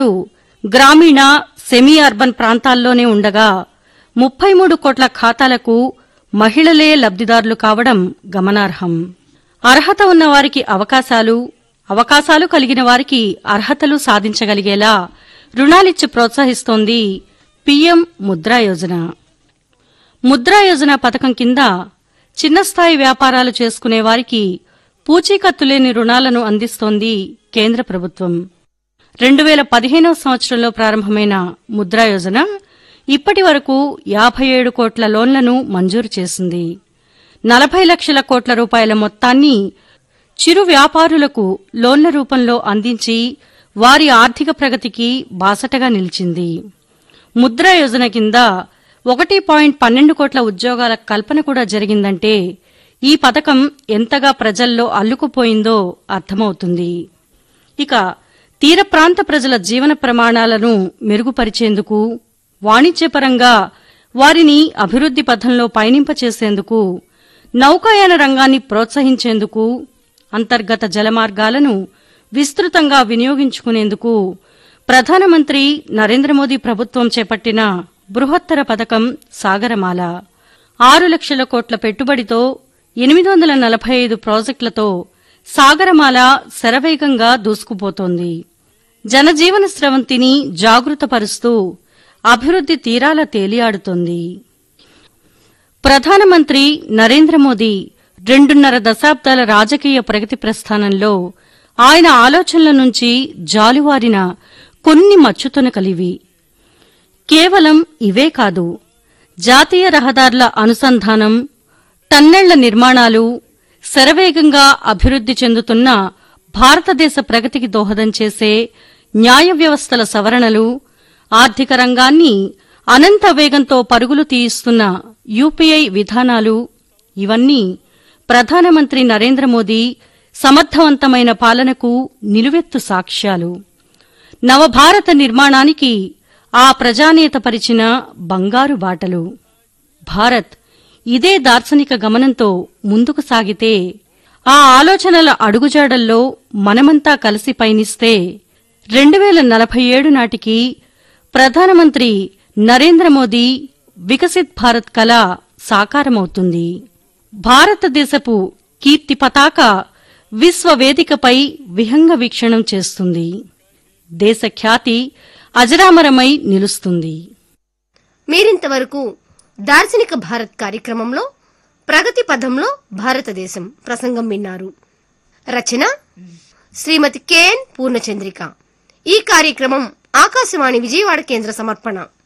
గ్రామీణ semi urban ప్రాంతాల్లోనే ఉండగా ముప్పై మూడు కోట్ల ఖాతాలకు మహిళలే లబ్దిదారులు కావడం గమనార్హం అర్హత ఉన్న వారికి అవకాశాలు అవకాశాలు కలిగిన వారికి అర్హతలు సాధించగలిగేలా రుణాలిచ్చి ప్రోత్సహిస్తోంది పీఎం ముద్రా యోజన ముద్రా యోజన పథకం కింద చిన్న స్థాయి వ్యాపారాలు చేసుకునే వారికి పూచీకత్తు లేని రుణాలను అందిస్తోంది కేంద్ర ప్రభుత్వం రెండు వేల పదిహేనవ సంవత్సరంలో ప్రారంభమైన ముద్రా యోజన ఇప్పటి వరకు యాభై ఏడు కోట్ల లోన్లను మంజూరు చేసింది నలభై లక్షల కోట్ల రూపాయల మొత్తాన్ని చిరు వ్యాపారులకు లోన్ల రూపంలో అందించి వారి ఆర్థిక ప్రగతికి బాసటగా నిలిచింది ముద్రా యోజన కింద ఒకటి పాయింట్ పన్నెండు కోట్ల ఉద్యోగాల కల్పన కూడా జరిగిందంటే ఈ పథకం ఎంతగా ప్రజల్లో అల్లుకుపోయిందో అర్థమవుతుంది ఇక తీర ప్రాంత ప్రజల జీవన ప్రమాణాలను మెరుగుపరిచేందుకు వాణిజ్యపరంగా వారిని అభివృద్ది పథంలో పయనింపచేసేందుకు నౌకాయాన రంగాన్ని ప్రోత్సహించేందుకు అంతర్గత జలమార్గాలను విస్తృతంగా వినియోగించుకునేందుకు ప్రధానమంత్రి నరేంద్ర మోదీ ప్రభుత్వం చేపట్టిన బృహత్తర పథకం సాగరమాల ఆరు లక్షల కోట్ల పెట్టుబడితో ఎనిమిది వందల నలభై ఐదు ప్రాజెక్టులతో సాగరమాల శరవేగంగా దూసుకుపోతోంది జనజీవన స్రవంతిని జాగృతపరుస్తూ అభివృద్ది తీరాల తేలియాడుతోంది ప్రధానమంత్రి నరేంద్ర మోదీ రెండున్నర దశాబ్దాల రాజకీయ ప్రగతి ప్రస్థానంలో ఆయన ఆలోచనల నుంచి జాలువారిన కొన్ని మచ్చుతునకలివి కేవలం ఇవే కాదు జాతీయ రహదారుల అనుసంధానం టన్నెళ్ల నిర్మాణాలు శరవేగంగా అభివృద్ది చెందుతున్న భారతదేశ ప్రగతికి దోహదం చేసే న్యాయ వ్యవస్థల సవరణలు ఆర్థిక రంగాన్ని అనంత వేగంతో పరుగులు తీయిస్తున్న యూపీఐ విధానాలు ఇవన్నీ ప్రధానమంత్రి నరేంద్ర మోదీ సమర్థవంతమైన పాలనకు నిలువెత్తు సాక్ష్యాలు నవభారత నిర్మాణానికి ఆ ప్రజానేత పరిచిన బంగారు బాటలు భారత్ ఇదే దార్శనిక గమనంతో ముందుకు సాగితే ఆ ఆలోచనల అడుగుజాడల్లో మనమంతా కలిసి పయనిస్తే రెండు వేల నలభై ఏడు నాటికి ప్రధానమంత్రి నరేంద్ర మోదీ వికసిత్ భారత్ కళ సాకారమవుతుంది భారతదేశపు కీర్తి పతాక విశ్వవేదికపై విహంగ వీక్షణం చేస్తుంది దేశ ఖ్యాతి అజరామరమై నిలుస్తుంది మీరింతవరకు దార్శనిక భారత్ కార్యక్రమంలో ప్రగతి పథంలో భారతదేశం ప్రసంగం విన్నారు రచన శ్రీమతి కెఎన్ పూర్ణచంద్రిక ఈ కార్యక్రమం ఆకాశవాణి విజయవాడ కేంద్ర సమర్పణ